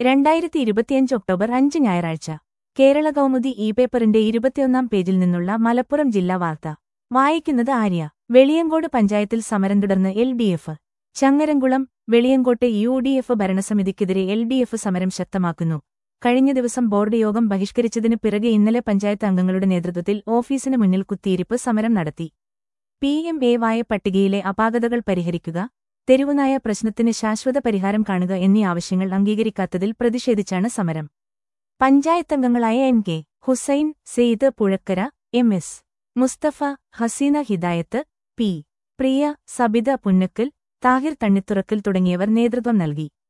രണ്ടായിരത്തി ഇരുപത്തിയഞ്ച് ഒക്ടോബർ അഞ്ച് ഞായറാഴ്ച കേരള കൗമുദി ഇ പേപ്പറിന്റെ ഇരുപത്തിയൊന്നാം പേജിൽ നിന്നുള്ള മലപ്പുറം ജില്ലാ വാർത്ത വായിക്കുന്നത് ആര്യ വെളിയങ്കോട് പഞ്ചായത്തിൽ സമരം തുടർന്ന് എൽ ഡി എഫ് ചങ്ങരംകുളം വെളിയങ്കോട്ടെ യു ഡി എഫ് ഭരണസമിതിക്കെതിരെ എൽ ഡി എഫ് സമരം ശക്തമാക്കുന്നു കഴിഞ്ഞ ദിവസം ബോർഡ് യോഗം ബഹിഷ്കരിച്ചതിന് പിറകെ ഇന്നലെ പഞ്ചായത്ത് അംഗങ്ങളുടെ നേതൃത്വത്തിൽ ഓഫീസിന് മുന്നിൽ കുത്തിയിരിപ്പ് സമരം നടത്തി പി എം എ വായ പട്ടികയിലെ അപാകതകൾ പരിഹരിക്കുക തെരുവുനായ പ്രശ്നത്തിന് ശാശ്വത പരിഹാരം കാണുക എന്നീ ആവശ്യങ്ങൾ അംഗീകരിക്കാത്തതിൽ പ്രതിഷേധിച്ചാണ് സമരം പഞ്ചായത്തംഗങ്ങളായ N K Hussain Sayed Puzhakkara M S Mustafa Haseena Hidayath P Priya Sabitha Punnakkal Thahir Thannithurakkal തുടങ്ങിയവർ നേതൃത്വം നൽകി